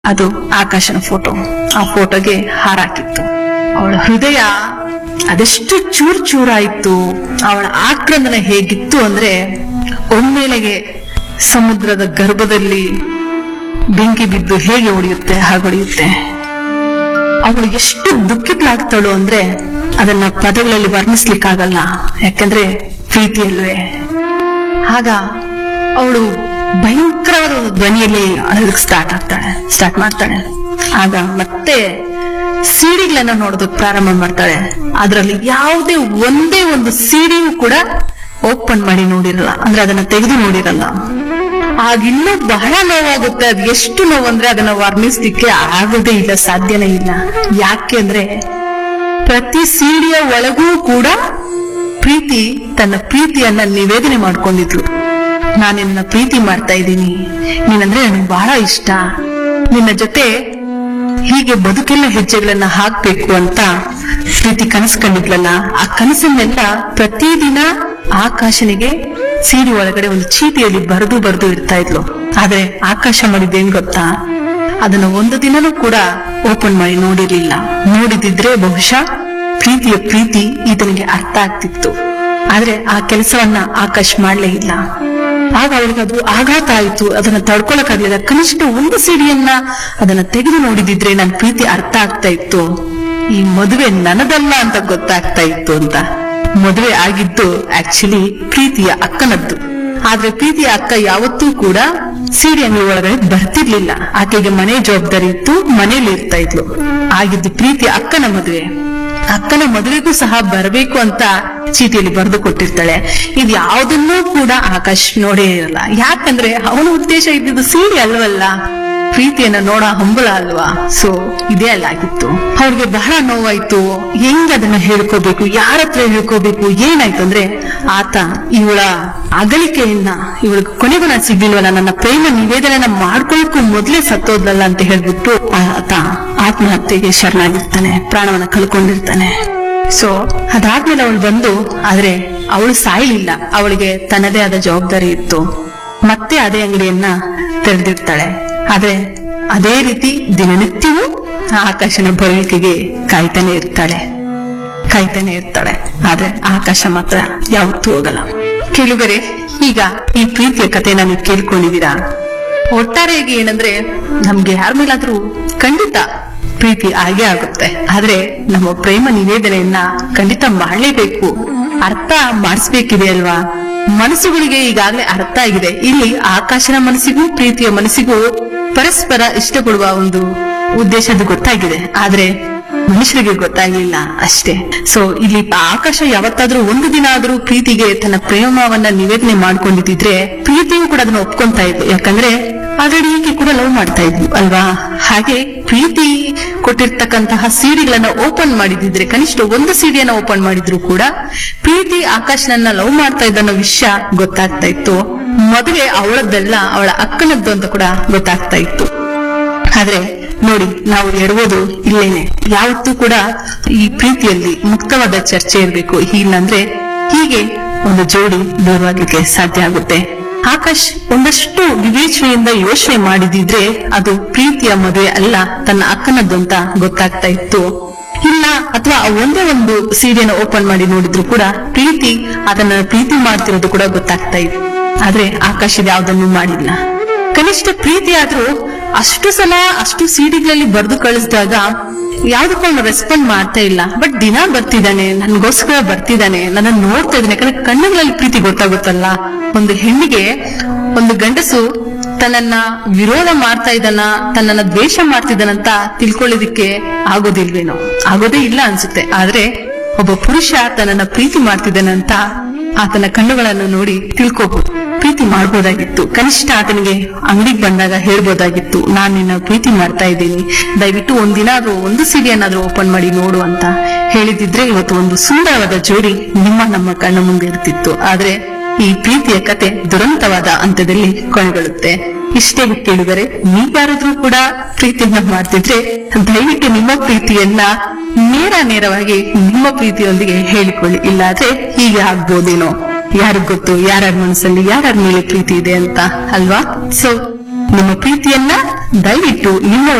ಅದು ಆಕಾಶನ ಫೋಟೋ ಆ ಫೋಟೋಗೆ ಹಾರಾಕಿತ್ತು ಅವಳ ಹೃದಯ ಅದೆಷ್ಟು ಚೂರ್ ಚೂರಾಯಿತು ಅವಳ ಆಕ್ರಂದನ ಹೇಗಿತ್ತು ಅಂದ್ರೆ ಒಮ್ಮೆಲೆಗೆ ಸಮುದ್ರದ ಗರ್ಭದಲ್ಲಿ ಬೆಂಕಿ ಬಿದ್ದು ಹೇಗೆ ಹೊಡೆಯುತ್ತೆ ಹಾಗೆ ಹೊಡೆಯುತ್ತೆ ಅವಳು ಎಷ್ಟು ದುಃಖಿತಳಾಗ್ತಾಳು ಅಂದ್ರೆ ಅದನ್ನ ಪದಗಳಲ್ಲಿ ವರ್ಣಿಸ್ಲಿಕ್ಕಾಗಲ್ಲ ಯಾಕಂದ್ರೆ ಪ್ರೀತಿಯಲ್ವೇ ಆಗ ಅವಳು ಭಯಂಕರವಾದ ಒಂದು ಧ್ವನಿಯಲ್ಲಿ ಅಳೋದಕ್ಕೆ ಸ್ಟಾರ್ಟ್ ಆಗ್ತಾಳೆ ಸ್ಟಾರ್ಟ್ ಮಾಡ್ತಾಳೆ ಆಗ ಮತ್ತೆ ಸಿಡಿಗಳನ್ನ ನೋಡೋದಕ್ಕೆ ಪ್ರಾರಂಭ ಮಾಡ್ತಾಳೆ ಅದರಲ್ಲಿ ಯಾವುದೇ ಒಂದೇ ಒಂದು ಸಿಡಿಯೂ ಕೂಡ ಓಪನ್ ಮಾಡಿ ನೋಡಿರಲ್ಲ ಅಂದ್ರೆ ಅದನ್ನ ತೆಗೆದು ನೋಡಿರಲ್ಲ ಆಗಿನ್ನೂ ಬಹಳ ನೋವಾಗುತ್ತೆ ಅದು ಎಷ್ಟು ನೋವು ಅಂದ್ರೆ ಅದನ್ನ ವರ್ಣಿಸ್ಲಿಕ್ಕೆ ಆಗೋದೇ ಇಲ್ಲ ಸಾಧ್ಯನೇ ಇಲ್ಲ ಯಾಕೆ ಅಂದ್ರೆ ಪ್ರತಿ ಸೀಡಿಯ ಒಳಗೂ ಕೂಡ ಪ್ರೀತಿ ತನ್ನ ಪ್ರೀತಿಯನ್ನ ನಿವೇದನೆ ಮಾಡ್ಕೊಂಡಿದ್ಲು ನಾನು ನಿನ್ನ ಪ್ರೀತಿ ಮಾಡ್ತಾ ಇದ್ದೀನಿ ನೀನಂದ್ರೆ ನನಗೆ ಬಹಳ ಇಷ್ಟ ನಿನ್ನ ಜೊತೆ ಹೀಗೆ ಬದುಕೆಲ್ಲ ಹೆಜ್ಜೆಗಳನ್ನ ಹಾಕ್ಬೇಕು ಅಂತ ಪ್ರೀತಿ ಕನಸು ಕಂಡಿದ್ಲಲ್ಲ ಆ ಕನಸನ್ನೆಲ್ಲ ಪ್ರತಿದಿನ ಆಕಾಶನಿಗೆ ಸೀಡಿ ಒಳಗಡೆ ಒಂದು ಚೀಟಿಯಲ್ಲಿ ಬರೆದು ಬರೆದು ಇಡ್ತಾ ಇದ್ಲು ಆದ್ರೆ ಆಕಾಶ ಮಾಡಿದ್ದೇನ್ ಗೊತ್ತಾ ಅದನ್ನ ಒಂದು ದಿನನೂ ಕೂಡ ಓಪನ್ ಮಾಡಿ ನೋಡಿರ್ಲಿಲ್ಲ ನೋಡಿದಿದ್ರೆ ಬಹುಶಃ ಪ್ರೀತಿಯ ಪ್ರೀತಿ ಈತನಿಗೆ ಅರ್ಥ ಆಗ್ತಿತ್ತು ಆದ್ರೆ ಆ ಕೆಲಸವನ್ನ ಆಕಾಶ್ ಮಾಡ್ಲೇ ಇಲ್ಲ ಆಗ ಅವಳಿಗೆ ಅದು ಆಘಾತ ಆಯ್ತು ಅದನ್ನ ತಡ್ಕೊಳಕ್ಕಾಗ್ಲಿಲ್ಲ ಕನಿಷ್ಠ ಒಂದು ಸಿಡಿಯನ್ನ ಅದನ್ನ ತೆಗೆದು ನೋಡಿದಿದ್ರೆ ನನ್ನ ಪ್ರೀತಿ ಅರ್ಥ ಆಗ್ತಾ ಇತ್ತು ಈ ಮದುವೆ ನನದಲ್ಲ ಅಂತ ಗೊತ್ತಾಗ್ತಾ ಇತ್ತು ಅಂತ ಮದುವೆ ಆಗಿದ್ದು ಆಕ್ಚುಲಿ ಪ್ರೀತಿಯ ಅಕ್ಕನದ್ದು ಆದ್ರೆ ಪ್ರೀತಿಯ ಅಕ್ಕ ಯಾವತ್ತೂ ಕೂಡ ಸಿಡಿ ಅಂಗಡಿ ಒಳಗಡೆ ಬರ್ತಿರ್ಲಿಲ್ಲ ಆಕೆಗೆ ಮನೆ ಜವಾಬ್ದಾರಿ ಇತ್ತು ಮನೇಲಿ ಇರ್ತಾ ಇದ್ಲು ಆಗಿದ್ದು ಪ್ರೀತಿಯ ಅಕ್ಕನ ಮದುವೆ ಅಕ್ಕನ ಮದುವೆಗೂ ಸಹ ಬರಬೇಕು ಅಂತ ಚೀಟಿಯಲ್ಲಿ ಬರೆದು ಕೊಟ್ಟಿರ್ತಾಳೆ ಇದು ಯಾವುದನ್ನೂ ಕೂಡ ಆಕಾಶ್ ನೋಡೇ ಇರಲ್ಲ ಯಾಕಂದ್ರೆ ಅವನ ಉದ್ದೇಶ ಇದ್ದಿದ್ದು ಸೀರೆ ಅಲ್ವಲ್ಲ ಪ್ರೀತಿಯನ್ನ ನೋಡ ಹಂಬಲ ಅಲ್ವಾ ಸೊ ಇದೇ ಅಲ್ಲಾಗಿತ್ತು ಅವ್ರಿಗೆ ಬಹಳ ನೋವಾಯ್ತು ಹೆಂಗ್ ಅದನ್ನ ಹೇಳ್ಕೋಬೇಕು ಯಾರ ಹತ್ರ ಹೇಳ್ಕೋಬೇಕು ಏನಾಯ್ತು ಅಂದ್ರೆ ಆತ ಇವಳ ಅಗಲಿಕೆಯನ್ನ ಇವಳಿಗೆ ಕೊನೆಗೂ ನಾನು ಸಿಗ್ಲಿಲ್ವಲ್ಲ ನನ್ನ ಪ್ರೇಮ ನಿವೇದನೆನ ಮಾಡ್ಕೊಳ್ಳಕ್ಕೂ ಮೊದ್ಲೇ ಸತ್ತೋದ್ಲಲ್ಲ ಅಂತ ಹೇಳ್ಬಿಟ್ಟು ಆತ ಆತ್ಮಹತ್ಯೆಗೆ ಶರಣಾಗಿರ್ತಾನೆ ಪ್ರಾಣವನ್ನ ಕಳ್ಕೊಂಡಿರ್ತಾನೆ ಸೊ ಅದಾದ್ಮೇಲೆ ಅವಳು ಬಂದು ಆದ್ರೆ ಅವಳು ಸಾಯ್ಲಿಲ್ಲ ಅವಳಿಗೆ ತನ್ನದೇ ಆದ ಜವಾಬ್ದಾರಿ ಇತ್ತು ಮತ್ತೆ ಅದೇ ಅಂಗಡಿಯನ್ನ ತೆರೆದಿರ್ತಾಳೆ ಆದ್ರೆ ಅದೇ ರೀತಿ ದಿನನಿತ್ಯವೂ ಆಕಾಶನ ಬರುವಿಕೆಗೆ ಕಾಯ್ತಾನೆ ಇರ್ತಾಳೆ ಕಾಯ್ತಾನೆ ಇರ್ತಾಳೆ ಆದ್ರೆ ಆಕಾಶ ಮಾತ್ರ ಯಾವತ್ತೂ ಹೋಗಲ್ಲ ಕೇಳುಗರೆ ಈಗ ಈ ಪ್ರೀತಿಯ ಕಥೆನ ನೀವು ಕೇಳ್ಕೊಂಡಿದ್ದೀರಾ ಒಟ್ಟಾರೆಯಾಗಿ ಏನಂದ್ರೆ ನಮ್ಗೆ ಯಾರ ಮೇಲಾದ್ರೂ ಖಂಡಿತ ಪ್ರೀತಿ ಆಗೇ ಆಗುತ್ತೆ ಆದ್ರೆ ನಮ್ಮ ಪ್ರೇಮ ನಿವೇದನೆಯನ್ನ ಖಂಡಿತ ಮಾಡಲೇಬೇಕು ಅರ್ಥ ಮಾಡಿಸ್ಬೇಕಿದೆ ಅಲ್ವಾ ಮನಸ್ಸುಗಳಿಗೆ ಈಗಾಗಲೇ ಅರ್ಥ ಆಗಿದೆ ಇಲ್ಲಿ ಆಕಾಶನ ಮನಸ್ಸಿಗೂ ಪ್ರೀತಿಯ ಮನಸ್ಸಿಗೂ ಪರಸ್ಪರ ಇಷ್ಟಪಡುವ ಒಂದು ಉದ್ದೇಶದ ಗೊತ್ತಾಗಿದೆ ಆದ್ರೆ ಮನುಷ್ಯರಿಗೆ ಗೊತ್ತಾಗ್ಲಿಲ್ಲ ಅಷ್ಟೇ ಸೊ ಇಲ್ಲಿ ಆಕಾಶ ಯಾವತ್ತಾದ್ರೂ ಒಂದು ದಿನ ಆದ್ರೂ ಪ್ರೀತಿಗೆ ತನ್ನ ಪ್ರೇಮವನ್ನ ನಿವೇದನೆ ಮಾಡ್ಕೊಂಡಿದ್ರೆ ಪ್ರೀತಿಯು ಕೂಡ ಅದನ್ನ ಒಪ್ಕೊಂತಾ ಇದ್ಲು ಯಾಕಂದ್ರೆ ಆಲ್ರೆಡಿ ಈಕೆ ಕೂಡ ಲವ್ ಮಾಡ್ತಾ ಇದ್ಲು ಅಲ್ವಾ ಹಾಗೆ ಪ್ರೀತಿ ಕೊಟ್ಟಿರ್ತಕ್ಕಂತಹ ಸಿಡಿಗಳನ್ನ ಓಪನ್ ಮಾಡಿದಿದ್ರೆ ಕನಿಷ್ಠ ಒಂದು ಸಿಡಿಯನ್ನ ಓಪನ್ ಮಾಡಿದ್ರು ಕೂಡ ಪ್ರೀತಿ ಆಕಾಶನನ್ನ ಲವ್ ಮಾಡ್ತಾ ಇದ್ದ ಅನ್ನೋ ವಿಷಯ ಗೊತ್ತಾಗ್ತಾ ಇತ್ತು ಮದುವೆ ಅವಳದ್ದಲ್ಲ ಅವಳ ಅಕ್ಕನದ್ದು ಅಂತ ಕೂಡ ಗೊತ್ತಾಗ್ತಾ ಇತ್ತು ಆದ್ರೆ ನೋಡಿ ನಾವು ಎಡಬೋದು ಇಲ್ಲೇನೆ ಯಾವತ್ತೂ ಕೂಡ ಈ ಪ್ರೀತಿಯಲ್ಲಿ ಮುಕ್ತವಾದ ಚರ್ಚೆ ಇರಬೇಕು ಇಲ್ಲಂದ್ರೆ ಹೀಗೆ ಒಂದು ಜೋಡಿ ದೂರವಾಗ್ಲಿಕ್ಕೆ ಸಾಧ್ಯ ಆಗುತ್ತೆ ಆಕಾಶ್ ಒಂದಷ್ಟು ವಿವೇಚನೆಯಿಂದ ಯೋಚನೆ ಮಾಡಿದಿದ್ರೆ ಅದು ಪ್ರೀತಿಯ ಮದುವೆ ಅಲ್ಲ ತನ್ನ ಅಕ್ಕನದ್ದು ಅಂತ ಗೊತ್ತಾಗ್ತಾ ಇತ್ತು ಇಲ್ಲ ಅಥವಾ ಒಂದೇ ಒಂದು ಸೀರೆಯನ್ನು ಓಪನ್ ಮಾಡಿ ನೋಡಿದ್ರು ಕೂಡ ಪ್ರೀತಿ ಅದನ್ನ ಪ್ರೀತಿ ಮಾಡ್ತಿರೋದು ಕೂಡ ಗೊತ್ತಾಗ್ತಾ ಇತ್ತು ಆದ್ರೆ ಆಕಾಶ್ ಯಾವ್ದನ್ನು ಮಾಡಿಲ್ಲ ಕನಿಷ್ಠ ಪ್ರೀತಿ ಆದ್ರೂ ಅಷ್ಟು ಸಲ ಅಷ್ಟು ಸಿಡಿಗಳಲ್ಲಿ ಬರೆದು ಕಳಿಸಿದಾಗ ಯಾವ್ದಕ್ಕೂ ಅವನು ರೆಸ್ಪಾಂಡ್ ಮಾಡ್ತಾ ಇಲ್ಲ ಬಟ್ ದಿನ ಬರ್ತಿದ್ದಾನೆ ನನ್ಗೋಸ್ಕರ ಬರ್ತಿದ್ದಾನೆ ನನ್ನ ನೋಡ್ತಾ ಇದ್ದಾನೆ ಯಾಕಂದ್ರೆ ಕಣ್ಣುಗಳಲ್ಲಿ ಪ್ರೀತಿ ಗೊತ್ತಾಗುತ್ತಲ್ಲ ಒಂದು ಹೆಣ್ಣಿಗೆ ಒಂದು ಗಂಡಸು ತನ್ನನ್ನ ವಿರೋಧ ಮಾಡ್ತಾ ಇದ್ದಾನ ತನ್ನನ್ನ ದ್ವೇಷ ಮಾಡ್ತಿದ್ದಾನಂತ ತಿಳ್ಕೊಳ್ಳೋದಿಕ್ಕೆ ಆಗೋದಿಲ್ವೇನೋ ಆಗೋದೇ ಇಲ್ಲ ಅನ್ಸುತ್ತೆ ಆದ್ರೆ ಒಬ್ಬ ಪುರುಷ ತನ್ನನ್ನ ಪ್ರೀತಿ ಮಾಡ್ತಿದ್ದಾನಂತ ಆತನ ಕಣ್ಣುಗಳನ್ನು ನೋಡಿ ತಿಳ್ಕೋಬಹುದು ಪ್ರೀತಿ ಮಾಡ್ಬೋದಾಗಿತ್ತು ಕನಿಷ್ಠ ಆತನಿಗೆ ಅಂಗಡಿಗೆ ಬಂದಾಗ ಹೇಳ್ಬೋದಾಗಿತ್ತು ನಾನ್ ನಿನ್ನ ಪ್ರೀತಿ ಮಾಡ್ತಾ ಇದ್ದೀನಿ ದಯವಿಟ್ಟು ಒಂದಿನ ಆದ್ರೂ ಒಂದು ಸಿಡಿಯನ್ನಾದ್ರೂ ಓಪನ್ ಮಾಡಿ ನೋಡು ಅಂತ ಹೇಳಿದಿದ್ರೆ ಇವತ್ತು ಒಂದು ಸುಂದರವಾದ ಜೋಡಿ ನಿಮ್ಮ ನಮ್ಮ ಕಣ್ಣ ಮುಂದೆ ಇರ್ತಿತ್ತು ಆದ್ರೆ ಈ ಪ್ರೀತಿಯ ಕತೆ ದುರಂತವಾದ ಹಂತದಲ್ಲಿ ಕೊನೆಗೊಳ್ಳುತ್ತೆ ಇಷ್ಟೇ ಕೇಳಿದರೆ ನೀವ್ಯಾರಾದ್ರೂ ಕೂಡ ಪ್ರೀತಿಯನ್ನ ಮಾಡ್ತಿದ್ರೆ ದಯವಿಟ್ಟು ನಿಮ್ಮ ಪ್ರೀತಿಯನ್ನ ನೇರ ನೇರವಾಗಿ ನಿಮ್ಮ ಪ್ರೀತಿಯೊಂದಿಗೆ ಹೇಳಿಕೊಳ್ಳಿ ಇಲ್ಲಾದ್ರೆ ಹೀಗೆ ಆಗ್ಬೋದೇನೋ ಯಾರಿಗ್ ಗೊತ್ತು ಯಾರ್ಯಾರ ಮನಸ್ಸಲ್ಲಿ ಯಾರ್ಯಾರ ಮೇಲೆ ಪ್ರೀತಿ ಇದೆ ಅಂತ ಅಲ್ವಾ ಸೊ ನಿಮ್ಮ ಪ್ರೀತಿಯನ್ನ ದಯವಿಟ್ಟು ನಿಮ್ಮ